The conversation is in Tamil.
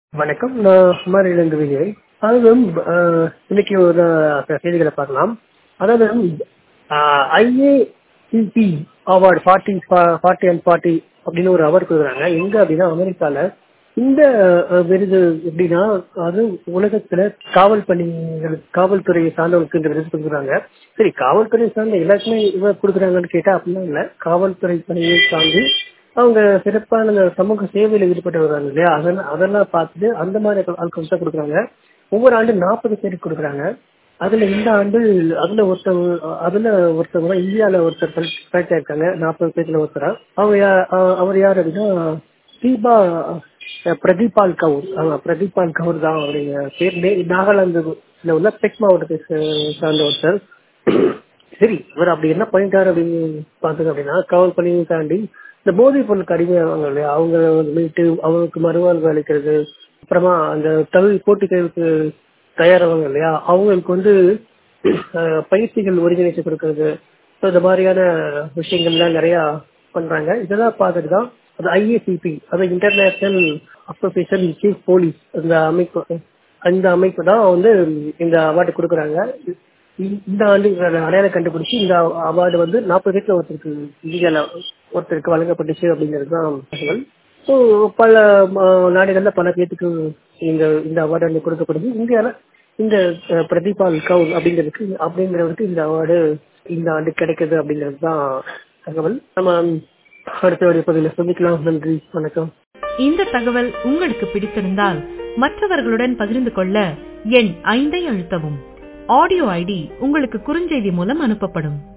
வணக்கம் நான் குமாரிலிருந்து விஜய் அதாவது அஹ், இன்னைக்கு ஒரு அஹ், செய்திகளை பார்க்கலாம் அதாவது IACP award forty forty and forty அப்படின்னு ஒரு அவார்டு கொடுக்குறாங்க எங்க அப்படின்னா அமெரிக்கால இந்த அஹ், விருது எப்படின்னா அது உலகத்துல காவல் பணிகள் காவல்துறையை சார்ந்தவங்களுக்கு இந்த விருது கொடுக்குறாங்க சரி காவல்துறை சார்ந்த எல்லாருக்குமே இவ கொடுக்குறாங்கன்னு கேட்டா அப்படிலாம் இல்ல காவல்துறை பணியை சார்ந்து அவங்க சிறப்பான இந்த சமூக சேவையில ஈடுபட்டு வர்றாங்க இல்லையா அதெல்லாம் அதெல்லாம் பார்த்துட்டு அந்த மாதிரி ஆட்கள் தான் கொடுக்குறாங்க ஒவ்வொரு ஆண்டு நாற்பது பேருக்கு கொடுக்குறாங்க அதுல இந்த ஆண்டு அதுல ஒருத்தவங்க அதுல ஒருத்தவங்க தான் இந்தியால ஒருத்தர் செலக்ட் ஆயிருக்காங்க நாற்பது பேர்ல ஒருத்தரா அவங்க யா- அஹ் அவர் யார் அப்படின்னா தீபா அஹ், பிரதீபால் கவுர் ஆமா பிரதீபால் கவுர் தான் அவருடைய பேர் நே- நாகாலாந்துல உள்ள பெக் மாவட்டத்தை சே- சார்ந்த ஒருத்தர் சரி இவர் அப்படி என்ன பண்ணிட்டாரு அப்படின்னு பாத்துங்க அப்படின்னா காவல் பணியும் தாண்டி இந்த போதைப் பொருளுக்கு அடிமையாவாங்க இல்லையா அவங்க மீட்டு அவங்களுக்கு மறுவாழ்வு அளிக்கிறது அப்புறமா அந்த தகுதி போட்டித் தேர்வுக்கு தயாராவாங்க இல்லையா அவங்களுக்கு வந்து அஹ், பயிற்சிகள் ஒருங்கிணைச்சு கொடுக்கறது So, இந்த மாதிரியான விஷயங்கள்லாம் நிறைய பண்றாங்க இதெல்லாம் பார்த்துட்டு தான் அது ஐஏசிபி அது இன்டர்நேஷனல் அசோசியேஷன் சீஃப் போலீஸ் அந்த அமைப்பு அந்த அமைப்பு தான் வந்து இந்த அவார்டு கொடுக்குறாங்க இ- இந்த ஆண்டு இவரை அடையாளம் கண்டுபிடிச்சு இந்த அவார்டு வந்து நாற்பது பேர்ல ஒருத்தருக்கு இந்தியால ஒருத்தருக்கு வழங்கப்பட்டுச்சு அப்படிங்கிறது தான் தகவல் ஸோ பல ம- நாடுகள்ல பல பேர்த்துக்கு இந்த இந்த அவார்டு வந்து கொடுக்கப்படுது இந்தியால இந்த அஹ், பிரதீபால் கவுல் அப்படிங்கிறதுக்கு அப்படிங்கிறவருக்கு இந்த அவார்டு இந்த ஆண்டு கிடைக்குது அப்படிங்கிறது தான் தகவல் நம்ம அடுத்த ஒரு பகுதியில் சந்திக்கலாம் நன்றி வணக்கம் இந்த தகவல் உங்களுக்கு பிடித்திருந்தால் மற்றவர்களுடன் பகிர்ந்து கொள்ள எண் ஐந்தை அழுத்தவும் ஆடியோ ஐடி உங்களுக்கு குறுஞ்செய்தி மூலம் அனுப்பப்படும்